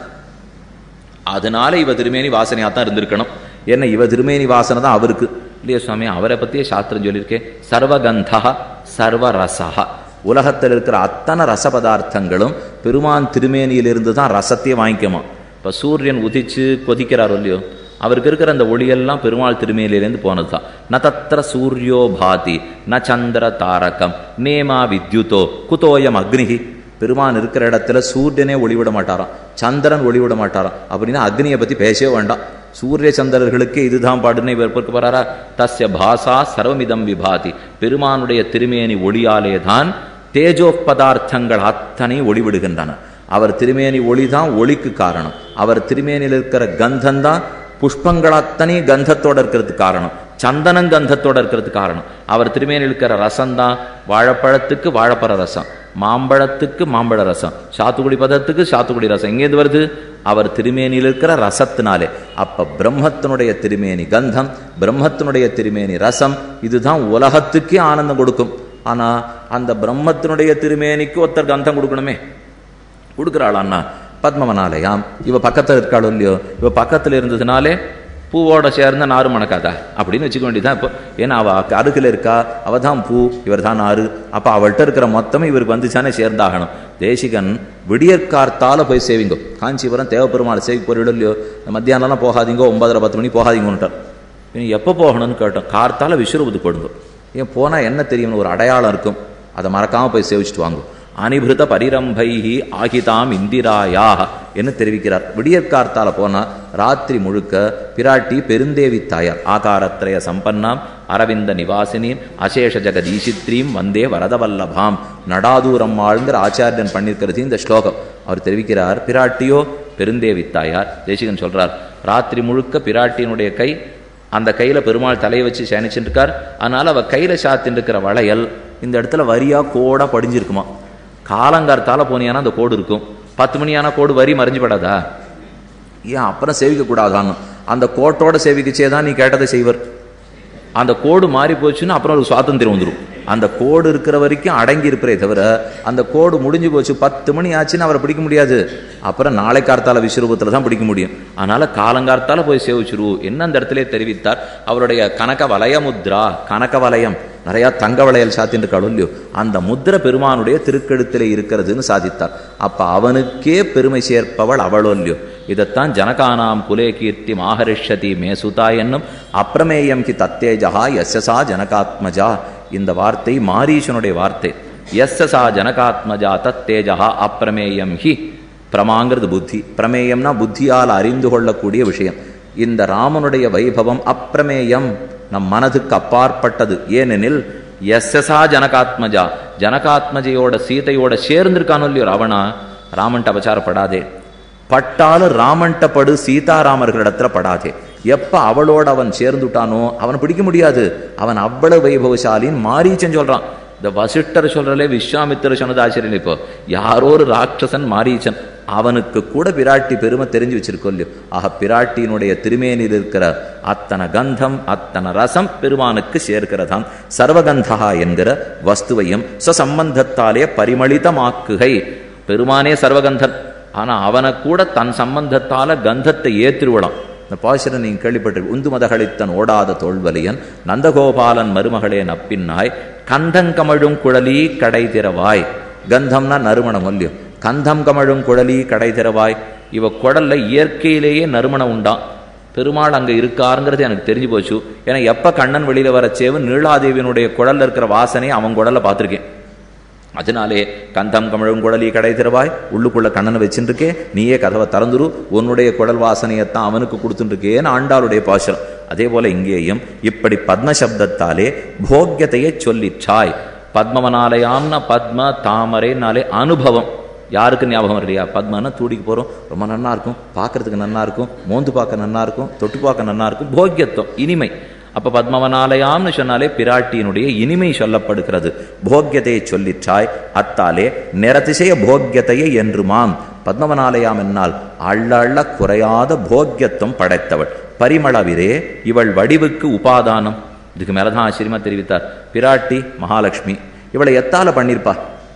அதனால இவ திருமேனி வாசனையா தான் இருந்திருக்கணும் ஏன்னா இவ திருமேனி வாசனை தான் அவருக்கு இல்லையா சுவாமி அவரை பத்தியே சாஸ்திரம் சொல்லியிருக்கேன் சர்வகந்தா சர்வரசா உலகத்தில் இருக்கிற அத்தனை ரச பதார்த்தங்களும் பெருமான் திருமேனியிலிருந்து தான் ரசத்தையே வாங்கிக்குமா இப்போ சூரியன் உதிச்சு கொதிக்கிறார் இல்லையோ அவருக்கு இருக்கிற அந்த ஒளியெல்லாம் பெருமாள் திருமேனியிலேருந்து போனது தான் ந தத்திர சூரியோ பாதி ந சந்திர தாரகம் நேமா வித்யுதோ குதோயம் அக்னிகி பெருமான் இருக்கிற இடத்துல சூரியனே ஒளிவிட மாட்டாராம் சந்திரன் ஒளிவிட மாட்டாராம் அப்படின்னா அக்னியை பத்தி பேசவே வேண்டாம் சூரிய சந்திரர்களுக்கே இதுதான் பாடுன்னு இவர் பொறுக்க போறாரா தஸ்ய பாசா சர்வமிதம் விபாதி பெருமானுடைய திருமேனி ஒளியாலே தான் தேஜோ பதார்த்தங்கள் அத்தனை ஒளிவிடுகின்றன அவர் திருமேனி ஒளிதான் ஒளிக்கு காரணம் அவர் திருமேனியில் இருக்கிற கந்தம் தான் புஷ்பங்கள் அத்தனை கந்தத்தோட இருக்கிறதுக்கு காரணம் சந்தனம் கந்தத்தோட இருக்கிறதுக்கு காரணம் அவர் திருமேனில் இருக்கிற ரசம் தான் வாழைப்பழத்துக்கு வாழைப்பழ ரசம் மாம்பழத்துக்கு மாம்பழ ரசம் சாத்துக்குடி பதத்துக்கு சாத்துக்குடி ரசம் எங்கேருந்து வருது அவர் திருமேனியில் இருக்கிற ரசத்தினாலே அப்ப பிரம்மத்தினுடைய திருமேனி கந்தம் பிரம்மத்தினுடைய திருமேனி ரசம் இதுதான் உலகத்துக்கே ஆனந்தம் கொடுக்கும் ஆனா அந்த பிரம்மத்தினுடைய திருமேனிக்கு ஒருத்தர் கந்தம் கொடுக்கணுமே கொடுக்குறாள் அண்ணா பத்மவனாலயாம் இவ பக்கத்தில் இருக்காளோ இல்லையோ இவ பக்கத்தில் இருந்ததுனாலே பூவோட சேர்ந்த நாறு மணக்காதா அப்படின்னு வச்சுக்க வேண்டியதான் இப்போ ஏன்னா அவ அருகில் இருக்கா அவ தான் பூ இவர் தான் நாறு அப்போ அவள்கிட்ட இருக்கிற மொத்தமும் இவருக்கு வந்துச்சானே சேர்ந்தாகணும் தேசிகன் விடியற்கார்த்தால போய் சேவிங்கோ காஞ்சிபுரம் தேவப்பெருமாள் சேவி போறீடோ இல்லையோ மத்தியானம்லாம் போகாதீங்கோ ஒன்பதரை பத்து மணி போகாதீங்கன்ட்டார் இனி எப்போ போகணும்னு கேட்டோம் கார்த்தால விஸ்வரூபத்து போடுங்க ஏன் போனால் என்ன தெரியும்னு ஒரு அடையாளம் இருக்கும் அதை மறக்காமல் போய் சேவிச்சுட்டு வாங்கும் அனிபிருத பரிரம்பைஹி ஆகிதாம் இந்திராயா என்று தெரிவிக்கிறார் விடியற்கார்த்தால போனா ராத்திரி முழுக்க பிராட்டி பெருந்தேவி தாயார் ஆகாரத்ரய சம்பன்னாம் அரவிந்த நிவாசினீம் அசேஷ ஜெகதீசித்ரீம் வந்தே வரதவல்லபாம் நடாதூரம் ஆழ்ங்கிற ஆச்சாரியன் பண்ணியிருக்கிறது இந்த ஸ்லோகம் அவர் தெரிவிக்கிறார் பிராட்டியோ பெருந்தேவி தாயார் தேசிகன் சொல்றார் ராத்திரி முழுக்க பிராட்டியினுடைய கை அந்த கையில பெருமாள் தலையை வச்சு சேனிச்சுட்டு இருக்கார் அதனால அவ கையில சாத்தின்னு இருக்கிற வளையல் இந்த இடத்துல வரியா கோடா படிஞ்சிருக்குமா காலங்கார்த்தால போனியானா அந்த கோடு இருக்கும் பத்து மணியான கோடு வரி மறைஞ்சுபடாதா ஏன் அப்புறம் சேவிக்க கூடாதான்னு அந்த கோட்டோட சேவிக்கச்சே தான் நீ கேட்டதை செய்வர் அந்த கோடு மாறி போச்சுன்னா அப்புறம் ஒரு சுவாதந்திரம் வந்துடும் அந்த கோடு இருக்கிற வரைக்கும் அடங்கி இருப்பரே தவிர அந்த கோடு முடிஞ்சு போச்சு பத்து மணி ஆச்சுன்னு அவரை பிடிக்க முடியாது அப்புறம் நாளை கார்த்தால விஸ்வரூபத்தில் தான் பிடிக்க முடியும் அதனால காலங்கார்த்தால போய் சேவிச்சிரு என்ன அந்த இடத்துல தெரிவித்தார் அவருடைய கனக வலய முத்ரா கனக வலயம் நிறையா தங்க வளையல் சாத்தின்னு இருக்காளோ இல்லையோ அந்த முத்திர பெருமானுடைய திருக்கெழுத்திலே இருக்கிறதுன்னு சாதித்தார் அப்ப அவனுக்கே பெருமை சேர்ப்பவள் அவளோ இல்லையோ இதைத்தான் ஜனகானாம் குலே கீர்த்தி மாஹரிஷதி மேசுதா என்னும் அப்பிரமேயம் கி தத்தேஜா எஸ்எஸ்ஆ ஜனகாத்மஜா இந்த வார்த்தை மாரீசனுடைய வார்த்தை எஸ்எஸ்ஆ ஜனகாத்மஜா தத்தேஜா அப்பிரமேயம் ஹி பிரமாங்கிறது புத்தி பிரமேயம்னா புத்தியால் அறிந்து கொள்ளக்கூடிய விஷயம் இந்த ராமனுடைய வைபவம் அப்பிரமேயம் நம் மனதுக்கு அப்பாற்பட்டது ஏனெனில் எஸ்எஸ்ஆ ஜனகாத்மஜா ஜனகாத்மஜையோட சீதையோட சேர்ந்திருக்கானோ இல்லையோ ராவணா ராமன்ட்ட அபச்சாரப்படாதே பட்டாலும் ராமன்ட்ட படு சீதாராமர்களிடத்துல படாதே எப்ப அவளோட அவன் சேர்ந்துட்டானோ அவன் பிடிக்க முடியாது அவன் அவ்வளவு வைபவசாலின்னு மாரீச்சன் சொல்றான் இந்த வசிஷ்டர் சொல்றலே விஸ்வாமித்திர சொன்னது ஆச்சரியம் இப்போ யாரோ ஒரு ராட்சசன் மாரீச்சன் அவனுக்கு கூட பிராட்டி பெருமை தெரிஞ்சு வச்சிருக்கோம் இல்லையோ ஆக பிராட்டியினுடைய திருமேனில் இருக்கிற அத்தனை கந்தம் அத்தனை ரசம் பெருமானுக்கு சேர்க்கிறதாம் சர்வகந்தா என்கிற வஸ்துவையும் சம்பந்தத்தாலே பரிமளிதமாக்குகை பெருமானே சர்வகந்தன் ஆனா அவனை கூட தன் சம்பந்தத்தால கந்தத்தை ஏற்றிருவலாம் இந்த பாசுரம் நீங்க கேள்விப்பட்டிருக்கு உந்து மதகளித்தன் ஓடாத தோல்வலியன் நந்தகோபாலன் மருமகளே நப்பின்னாய் கந்தங்கமழும் குழலி கடை திறவாய் கந்தம்னா நறுமணம் இல்லையோ கந்தம் கமழும் குழலி கடை திறவாய் இவ குடல்ல இயற்கையிலேயே நறுமணம் உண்டாம் பெருமாள் அங்க இருக்காருங்கிறது எனக்கு தெரிஞ்சு போச்சு ஏன்னா எப்ப கண்ணன் வெளியில வரச்சேவு நீளாதேவியனுடைய குடல்ல இருக்கிற வாசனை அவன் குடல்ல பார்த்திருக்கேன் அதனாலே கந்தம் கமிழும் குழலி கடை திறவாய் உள்ளுக்குள்ள கண்ணனை வச்சுருக்கே நீயே கதவை திறந்துரு உன்னுடைய குழல் வாசனையத்தான் அவனுக்கு கொடுத்துட்டுருக்கேன்னு ஆண்டாளுடைய பாசனம் அதே போல இங்கேயும் இப்படி பத்ம சப்தத்தாலே போக்கியத்தையே சொல்லிச்சாய் பத்மவனாலயாம்னா பத்ம தாமரைனாலே அனுபவம் யாருக்கு ஞாபகம் இல்லையா பத்மன்னா தூடிக்கு போகிறோம் ரொம்ப நன்னா இருக்கும் பார்க்கறதுக்கு நன்னா இருக்கும் மோந்து பார்க்க நன்னா இருக்கும் தொட்டு பார்க்க நன்னா இருக்கும் போக்கியத்துவம் இனிமை அப்ப பத்மவனாலயாம்னு சொன்னாலே பிராட்டியினுடைய இனிமை சொல்லப்படுகிறது போக்கியதையை சொல்லிற்றாய் அத்தாலே நிறதிசைய போக்கியத்தையே என்றுமாம் பத்மவனாலயாம் என்னால் அள்ள அள்ள குறையாத போக்கியத்துவம் படைத்தவள் பரிமளவிரே இவள் வடிவுக்கு உபாதானம் இதுக்கு மேலதான் ஆச்சரியமா தெரிவித்தார் பிராட்டி மகாலட்சுமி இவளை எத்தால பண்ணியிருப்பா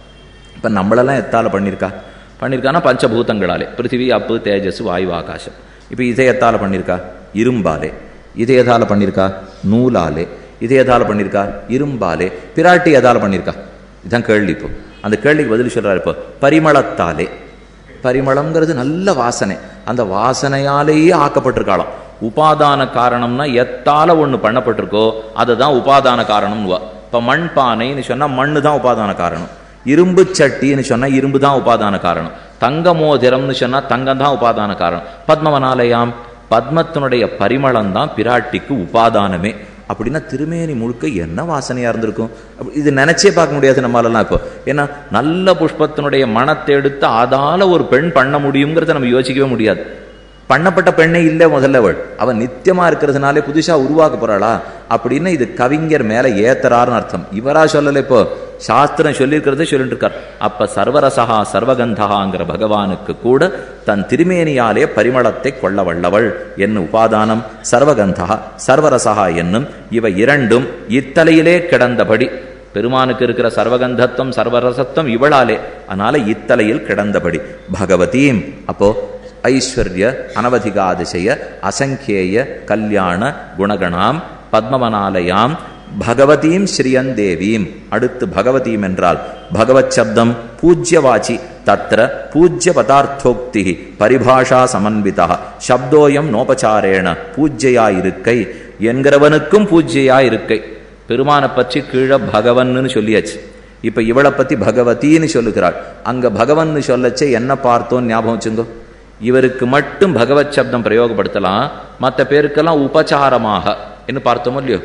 இப்ப நம்மளெல்லாம் எத்தால பண்ணியிருக்கா பண்ணியிருக்கான்னா பஞ்சபூதங்களாலே பிருத்திவி அப்பு தேஜஸ் வாயு ஆகாசம் இப்போ இதை எத்தால பண்ணியிருக்கா இரும்பாலே இதை எதால பண்ணியிருக்கா நூலாலே இதை எதால பண்ணியிருக்கா இரும்பாலே பிராட்டி எதால பண்ணியிருக்கா இதுதான் கேள்வி இப்போ அந்த கேள்விக்கு பதில் சொல்றாரு இப்போ பரிமளத்தாலே பரிமளம்ங்கிறது நல்ல வாசனை அந்த வாசனையாலேயே ஆக்கப்பட்டிருக்காளாம் உபாதான காரணம்னா எத்தால ஒண்ணு பண்ணப்பட்டிருக்கோ அதுதான் உபாதான காரணம்னுவா இப்ப மண் பானைன்னு சொன்னா மண்ணு தான் உபாதான காரணம் இரும்பு சட்டின்னு சொன்னா இரும்பு தான் உபாதான காரணம் தங்க மோதிரம்னு சொன்னா தங்கம் தான் உபாதான காரணம் பத்மவனாலயாம் பத்மத்தினுடைய பரிமளம் தான் பிராட்டிக்கு உபாதானமே அப்படின்னா திருமேனி முழுக்க என்ன வாசனையா இருந்திருக்கும் அப்ப இது நினைச்சே பார்க்க முடியாது நம்மளாலாம் இப்போ ஏன்னா நல்ல புஷ்பத்தினுடைய மனத்தை எடுத்து அதால ஒரு பெண் பண்ண முடியுங்கிறத நம்ம யோசிக்கவே முடியாது பண்ணப்பட்ட பெண்ணே இல்லை முதல்ல அவள் அவன் நித்தியமா இருக்கிறதுனாலே புதுசா உருவாக்க போறாளா அப்படின்னு இது கவிஞர் மேல ஏத்தறாருன்னு அர்த்தம் இவரா சொல்லல இப்போ சாஸ்திரம் சொல்லியிருக்கிறதே சொல்லிட்டு இருக்கார் அப்ப சர்வரசகா சர்வகந்தகாங்கிற பகவானுக்கு கூட தன் திருமேனியாலே பரிமளத்தை கொள்ள வல்லவள் என்ன உபாதானம் சர்வகந்தகா சர்வரசகா என்னும் இவை இரண்டும் இத்தலையிலே கிடந்தபடி பெருமானுக்கு இருக்கிற சர்வகந்தத்துவம் சர்வரசத்துவம் இவளாலே அதனால இத்தலையில் கிடந்தபடி பகவதீம் அப்போ ஐஸ்வர்ய அனவதிகாதிசய அசங்கேய கல்யாண குணகணாம் பத்மவனாலயாம் பகவதீம் ஸ்ரீயந்தேவீம் அடுத்து பகவதீம் என்றால் பகவத் சப்தம் பூஜ்யவாச்சி தத்திர பூஜ்ய பதார்த்தோக்தி பரிபாஷா சமன்விதா சப்தோயம் நோபச்சாரேண பூஜ்யா இருக்கை என்கிறவனுக்கும் பூஜ்யா இருக்கை பெருமானை பற்றி கீழே பகவன்னு சொல்லியாச்சு இப்ப இவளை பத்தி பகவதின்னு சொல்லுகிறாள் அங்க பகவன்னு சொல்லச்சே என்ன பார்த்தோம் ஞாபகம் வச்சுங்கோ இவருக்கு மட்டும் பகவத் சப்தம் பிரயோகப்படுத்தலாம் மற்ற பேருக்கெல்லாம் உபச்சாரமாக என்ன பார்த்தோமோ இல்லையோ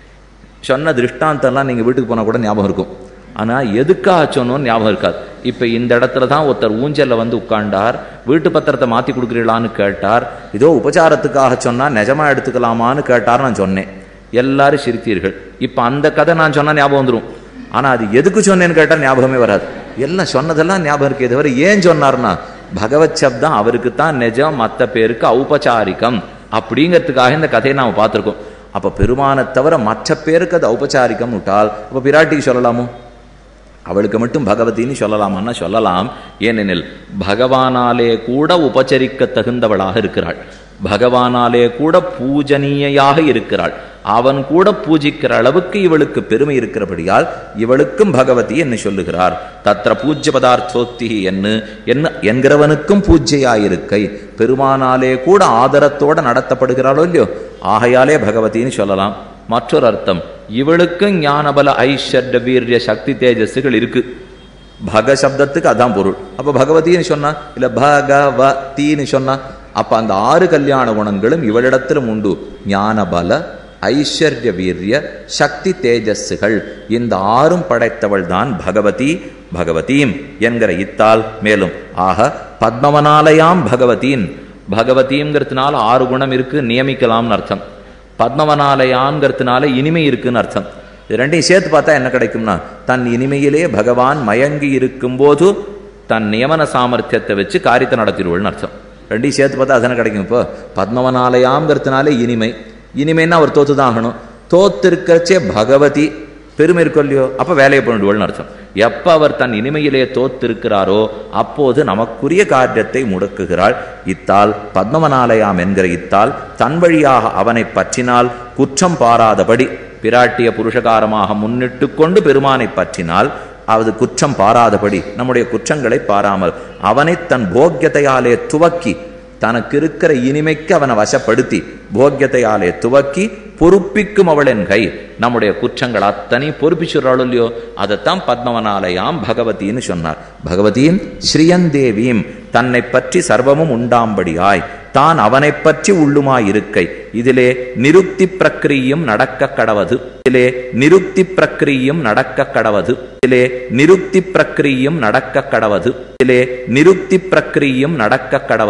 சொன்ன திருஷ்டாந்தம்லாம் நீங்க வீட்டுக்கு போனா கூட ஞாபகம் இருக்கும் ஆனா எதுக்காக சொன்னோன்னு ஞாபகம் இருக்காது இப்ப இந்த இடத்துல தான் ஒருத்தர் ஊஞ்சல்ல வந்து உட்கார்ந்தார் வீட்டு பத்திரத்தை மாத்தி கொடுக்குறீங்களான்னு கேட்டார் இதோ உபச்சாரத்துக்காக சொன்னா நிஜமா எடுத்துக்கலாமான்னு கேட்டார் நான் சொன்னேன் எல்லாரும் சிரித்தீர்கள் இப்ப அந்த கதை நான் சொன்னா ஞாபகம் வந்துடும் ஆனா அது எதுக்கு சொன்னேன்னு கேட்டா ஞாபகமே வராது எல்லாம் சொன்னதெல்லாம் ஞாபகம் இருக்கே தவிர ஏன் சொன்னார்னா பகவத் சப்தம் அவருக்கு தான் நிஜம் மற்ற பேருக்கு ஔபச்சாரிகம் அப்படிங்கிறதுக்காக இந்த கதையை நாம பார்த்திருக்கோம் அப்ப பெருமானை தவிர மற்ற பேருக்கு அது ஔபச்சாரிகம் விட்டால் அப்ப பிராட்டிக்கு சொல்லலாமோ அவளுக்கு மட்டும் பகவதின்னு சொல்லலாமான்னா சொல்லலாம் ஏனெனில் பகவானாலே கூட உபச்சரிக்க தகுந்தவளாக இருக்கிறாள் பகவானாலே கூட பூஜனீயாக இருக்கிறாள் அவன் கூட பூஜிக்கிற அளவுக்கு இவளுக்கு பெருமை இருக்கிறபடியால் இவளுக்கும் பகவதி என்று சொல்லுகிறார் தத்திர பூஜ்ய பதார்த்தோக்தி என்று என்ன என்கிறவனுக்கும் பூஜ்யாயிருக்கை பெருமானாலே கூட ஆதரத்தோட நடத்தப்படுகிறாளோ இல்லையோ ஆகையாலே பகவதின்னு சொல்லலாம் மற்றொரு அர்த்தம் இவளுக்கும் ஞானபல ஐஸ்வர்ய வீரிய சக்தி தேஜஸ்கள் இருக்கு பக சப்தத்துக்கு அதான் பொருள் அப்ப பகவதின்னு சொன்னா இல்ல பகவதின்னு சொன்னா அப்ப அந்த ஆறு கல்யாண குணங்களும் இவளிடத்திலும் உண்டு ஞானபல ஐஸ்வர்ய வீரிய சக்தி தேஜஸ்கள் இந்த ஆறும் படைத்தவள் தான் பகவதி பகவதீம் என்கிற இத்தால் மேலும் ஆக பத்மவனாலயாம் பகவதீன் பகவதீங்கிறதுனால ஆறு குணம் இருக்கு நியமிக்கலாம்னு அர்த்தம் பத்மவனாலயாங்கிறதுனால இனிமை இருக்குன்னு அர்த்தம் இது ரெண்டையும் சேர்த்து பார்த்தா என்ன கிடைக்கும்னா தன் இனிமையிலே பகவான் மயங்கி இருக்கும்போது தன் நியமன சாமர்த்தியத்தை வச்சு காரியத்தை நடத்திடுவள்னு அர்த்தம் ரெண்டையும் சேர்த்து பார்த்தா அதானே கிடைக்கும் இப்போ பத்மவனாலயாங்கிறதுனால இனிமை இனிமைன்னா அவர் தோத்து தான் ஆகணும் தோத்திருக்கச்சே பகவதி பெருமை இருக்கும் இல்லையோ அப்ப வேலையை பண்ணிடுவள்னு அர்த்தம் எப்ப அவர் தன் இனிமையிலே தோத்திருக்கிறாரோ அப்போது நமக்குரிய காரியத்தை முடக்குகிறாள் இத்தால் பத்மவனாலயாம் என்கிற இத்தால் தன் வழியாக அவனை பற்றினால் குற்றம் பாராதபடி பிராட்டிய புருஷகாரமாக முன்னிட்டு கொண்டு பெருமானை பற்றினால் அது குற்றம் பாராதபடி நம்முடைய குற்றங்களை பாராமல் அவனை தன் போக்கியத்தையாலே துவக்கி தனக்கு இருக்கிற இனிமைக்கு அவனை வசப்படுத்தி போக்கியத்தையாலே துவக்கி பொறுப்பிக்கும் அவளின் கை நம்முடைய குற்றங்கள் அத்தனை பொறுப்பிச்சுடுறாள் இல்லையோ அதைத்தான் பத்மவனாலயாம் பகவதின்னு சொன்னார் பகவதியும் ஸ்ரீயந்தேவியும் தன்னை பற்றி சர்வமும் உண்டாம்படியாய் தான் அவனை பற்றி உள்ளுமாய் இருக்கை இதிலே நிருக்தி பிரக்கிரியும் நடக்க கடவது இதிலே நிருக்தி பிரக்கிரியும் நடக்க கடவது இதிலே நிருக்தி பிரக்கிரியும் நடக்க கடவது இதிலே நிருக்தி பிரக்கிரியும் நடக்க கடவது